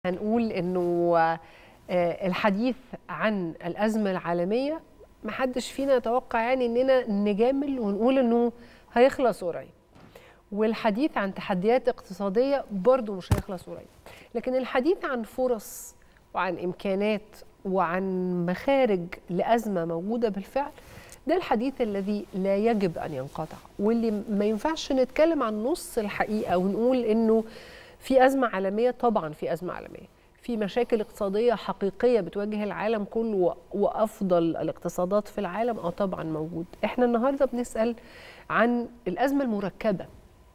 هنقول انه آه، الحديث عن الازمه العالميه ما حدش فينا يتوقع يعني اننا نجامل ونقول انه هيخلص قريب والحديث عن تحديات اقتصاديه برضه مش هيخلص قريب لكن الحديث عن فرص وعن امكانات وعن مخارج لازمه موجوده بالفعل ده الحديث الذي لا يجب ان ينقطع واللي ما ينفعش نتكلم عن نص الحقيقه ونقول انه في ازمه عالميه طبعا في ازمه عالميه في مشاكل اقتصاديه حقيقيه بتواجه العالم كله وافضل الاقتصادات في العالم اه طبعا موجود احنا النهارده بنسال عن الازمه المركبه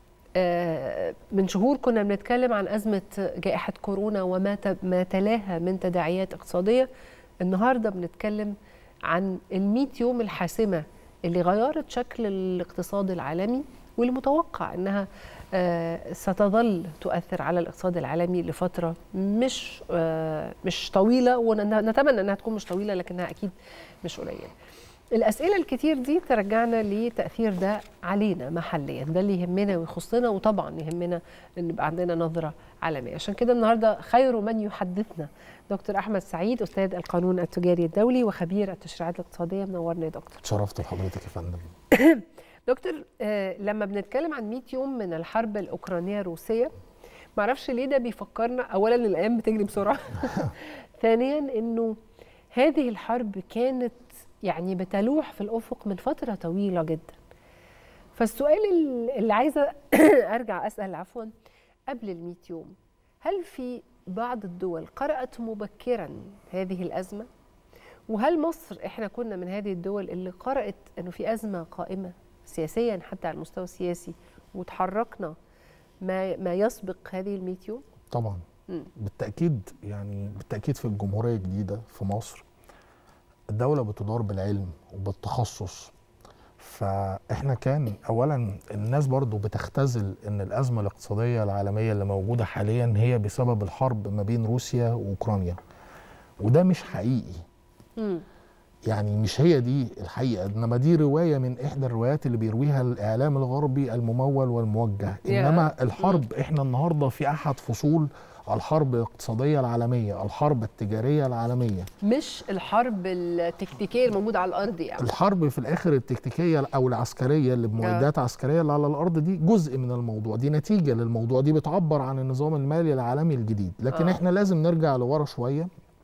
آه من شهور كنا بنتكلم عن ازمه جائحه كورونا وما ما تلاها من تداعيات اقتصاديه النهارده بنتكلم عن ال يوم الحاسمه اللي غيرت شكل الاقتصاد العالمي واللي متوقع انها آه ستظل تؤثر على الاقتصاد العالمي لفتره مش آه مش طويله ونتمنى انها تكون مش طويله لكنها اكيد مش قليله. الاسئله الكتير دي ترجعنا لتاثير ده علينا محليا ده اللي يهمنا ويخصنا وطبعا يهمنا ان يبقى عندنا نظره عالميه عشان كده النهارده خير من يحدثنا دكتور احمد سعيد استاذ القانون التجاري الدولي وخبير التشريعات الاقتصاديه منورنا يا دكتور شرفت بحضرتك يا فندم دكتور آه لما بنتكلم عن 100 يوم من الحرب الاوكرانيه الروسيه معرفش ليه ده بيفكرنا اولا الايام بتجري بسرعه ثانيا انه هذه الحرب كانت يعني بتلوح في الافق من فتره طويله جدا فالسؤال اللي عايزه ارجع اسال عفوا قبل ال 100 يوم هل في بعض الدول قرأت مبكرا هذه الأزمة؟ وهل مصر احنا كنا من هذه الدول اللي قرأت انه في أزمة قائمة سياسيا حتى على المستوى السياسي وتحركنا ما ما يسبق هذه ال 100 يوم؟ طبعا م. بالتأكيد يعني بالتأكيد في الجمهورية الجديدة في مصر الدولة بتدار بالعلم وبالتخصص فاحنا كان اولا الناس برضو بتختزل ان الازمه الاقتصاديه العالميه اللي موجوده حاليا هي بسبب الحرب ما بين روسيا واوكرانيا وده مش حقيقي م. يعني مش هي دي الحقيقه انما دي روايه من احدى الروايات اللي بيرويها الاعلام الغربي الممول والموجه انما الحرب احنا النهارده في احد فصول الحرب الاقتصادية العالمية الحرب التجارية العالمية مش الحرب التكتيكية الموجودة على الأرض يعني الحرب في الآخر التكتيكية أو العسكرية اللي بمعدات آه. عسكرية اللي على الأرض دي جزء من الموضوع دي نتيجة للموضوع دي بتعبر عن النظام المالي العالمي الجديد لكن آه. احنا لازم نرجع لورا شوية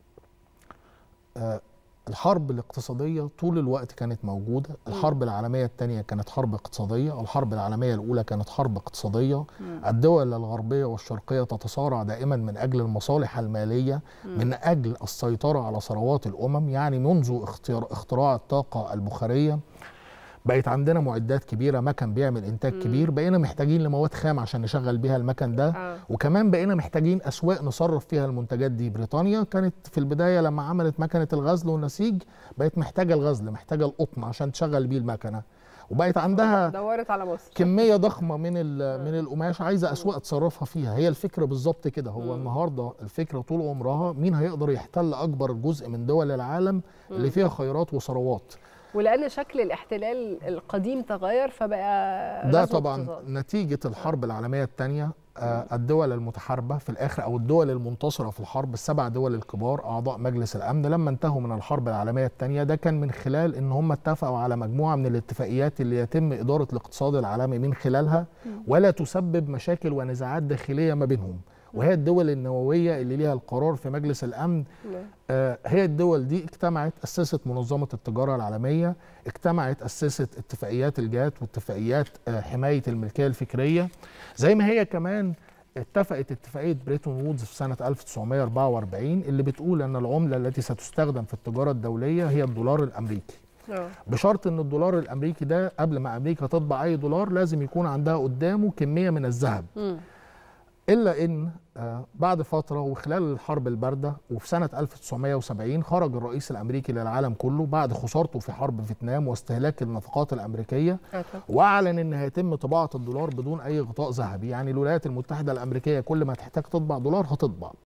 آه الحرب الاقتصادية طول الوقت كانت موجودة الحرب العالمية الثانية كانت حرب اقتصادية الحرب العالمية الأولى كانت حرب اقتصادية الدول الغربية والشرقية تتصارع دائما من أجل المصالح المالية من أجل السيطرة على ثروات الأمم يعني منذ اختراع الطاقة البخارية بقت عندنا معدات كبيره مكن بيعمل انتاج مم. كبير بقينا محتاجين لمواد خام عشان نشغل بيها المكن ده آه. وكمان بقينا محتاجين اسواق نصرف فيها المنتجات دي بريطانيا كانت في البدايه لما عملت مكنه الغزل والنسيج بقت محتاجه الغزل محتاجه القطن عشان تشغل بيه المكنه وبقت عندها دورت على مصر كميه ضخمه من من القماش عايزه اسواق تصرفها فيها هي الفكره بالظبط كده هو مم. النهارده الفكره طول عمرها مين هيقدر يحتل اكبر جزء من دول العالم اللي فيها خيرات وثروات ولان شكل الاحتلال القديم تغير فبقى ده طبعا اقتصاد. نتيجه الحرب العالميه الثانيه آه الدول المتحاربه في الاخر او الدول المنتصره في الحرب السبع دول الكبار اعضاء مجلس الامن لما انتهوا من الحرب العالميه الثانيه ده كان من خلال ان هم اتفقوا على مجموعه من الاتفاقيات اللي يتم اداره الاقتصاد العالمي من خلالها ولا تسبب مشاكل ونزاعات داخليه ما بينهم وهي الدول النوويه اللي ليها القرار في مجلس الامن آه هي الدول دي اجتمعت اسست منظمه التجاره العالميه اجتمعت اسست اتفاقيات الجات واتفاقيات آه حمايه الملكيه الفكريه زي ما هي كمان اتفقت اتفاقيه بريتون وودز في سنه 1944 اللي بتقول ان العمله التي ستستخدم في التجاره الدوليه هي الدولار الامريكي بشرط ان الدولار الامريكي ده قبل ما امريكا تطبع اي دولار لازم يكون عندها قدامه كميه من الذهب الا ان بعد فتره وخلال الحرب البارده وفي سنه 1970 خرج الرئيس الامريكي للعالم كله بعد خسارته في حرب فيتنام واستهلاك النفقات الامريكيه واعلن ان هيتم طباعه الدولار بدون اي غطاء ذهبي يعني الولايات المتحده الامريكيه كل ما تحتاج تطبع دولار هتطبع